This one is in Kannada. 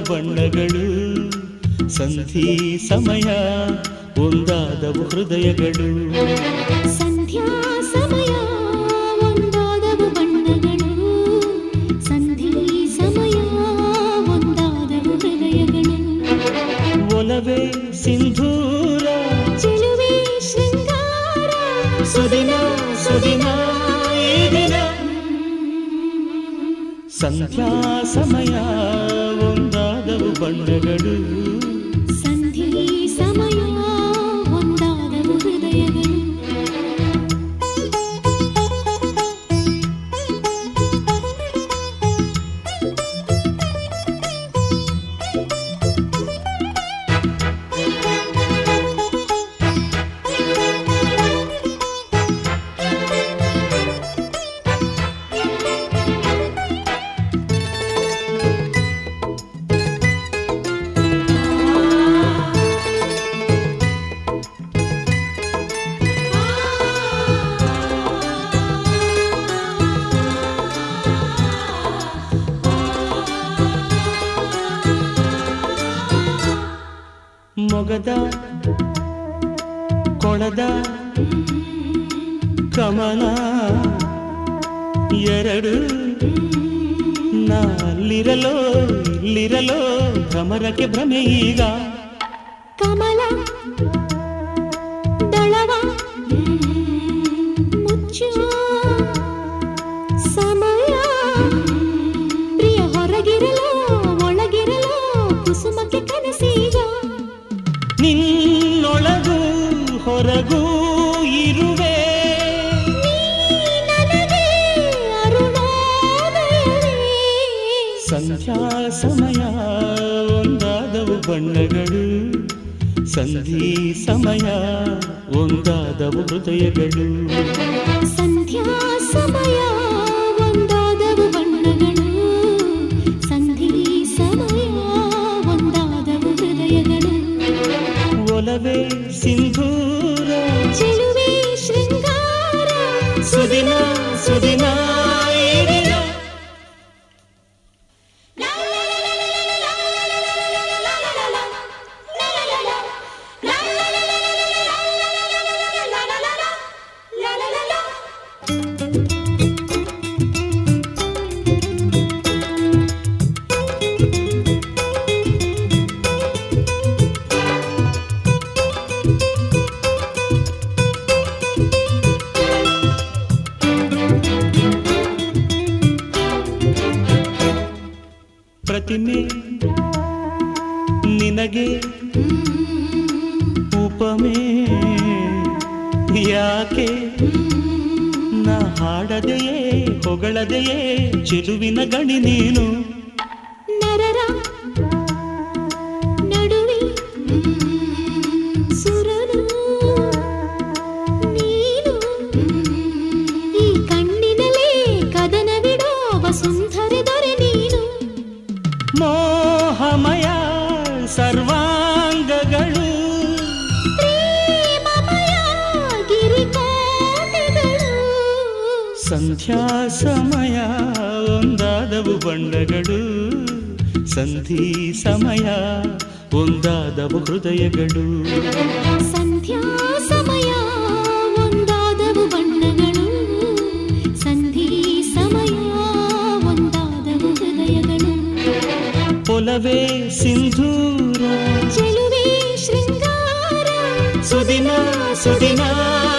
ಬಣ್ಣಗಳು ಸಂಧಿ ಸಮಯ ಒಂದಾದವು ಹೃದಯಗಳು ಸಂಧ್ಯಾ ಸಮಯ ಒಂದಾದವು ಬಣ್ಣಗಳು ಸಂಧಿ ಸಮಯ ಒಂದಾದವು ಹೃದಯಗಳು ಒಲವೇ ಸಿಂಧೂರ ಚೆಲುವೆ ಶೃಂಗಾರ ಸುದಿನ ಸುದಿನ ಈ ದಿನ ಸಂಧ್ಯಾ ಸಮಯ ಒಂದಾದವು ಬಣ್ಣಗಳು ಸಂಧಿ ಸಮಯ ಒಂದಾದವು ಹೃದಯಗಳು ಮೊಗದ ಕೊಳದ ಕಮಲ ಎರಡು ನಲ್ಲಿರಲೋ ಇಲ್ಲಿರಲೋ ಭ್ರಮರಕ್ಕೆ ಭ್ರಮೆ ಈಗ ಕಮಲ ದಳವ ಮುಚ್ಚು ಸಮಯ ಪ್ರಿಯ ಹೊರಗಿರಲೋ ಒಳಗಿರಲೋ ಕುಸುಮಕ್ಕೆ ಕನಸೀಗ ನಿನ್ನೊಳಗೂ ಹೊರಗೂ ಇರುವೆ ನನಗೆ ಅರುಣೋದಯವೇ ಸಂಧ್ಯಾ ಸಮಯ ಒಂದಾದವು ಬಣ್ಣಗಳು ಸಂಧಿ ಸಮಯ ಒಂದಾದವು ಹೃದಯಗಳು ಸಂಧ್ಯಾ ಸಮಯ ಒಂದಾದವು ಬಣ್ಣಗಳು ಸಂಧಿ ಸಮಯ ಒಂದಾದವು ಹೃದಯಗಳು ಒಲವೇ ಸಿಂಧೂರ ಚೆಲುವೆ ಶೃಂಗಾರ ಸುದಿನ ಸುದಿನ ಈ ದಿನ. ಪ್ರತಿಮೆ ನಿನಗೆ ಉಪಮೆ ಯಾಕೆ ನಾ ಹಾಡದೆಯೇ ಹೊಗಳದೆಯೇ ಚೆಲುವಿನ ಗಣಿ ನೀನು ನರರ ನಡುವೆ ಸುರನು ನೀನು ಈ ಕಣ್ಣಿನಲ್ಲೇ ಕದನವಿಡೋ ವಸುಂಧರೆ ದೊರೆ ನೀನು ಮೋಹಮಯ ಸರ್ವಾಂಗಗಳು ಪ್ರೇಮಮಯ ಗಿರಿಕೋಟೆಗಳು ಸಂಧ್ಯಾ ಸಮಯ ಒಂದಾದವು ಬಣ್ಣಗಳು ಸಂಧಿ ಸಮಯ ಒಂದಾದವು ಹೃದಯಗಳು ಸಂಧ್ಯಾ ಸಮಯ ಒಂದಾದವು ಬಣ್ಣಗಳು ಸಂಧಿ ಸಮಯ ಒಂದಾದವು ಹೃದಯಗಳು ಒಲವೇ ಸಿಂಧೂರ ಚೆಲುವೆ ಶೃಂಗಾರ ಸುದಿನ ಸುದಿನ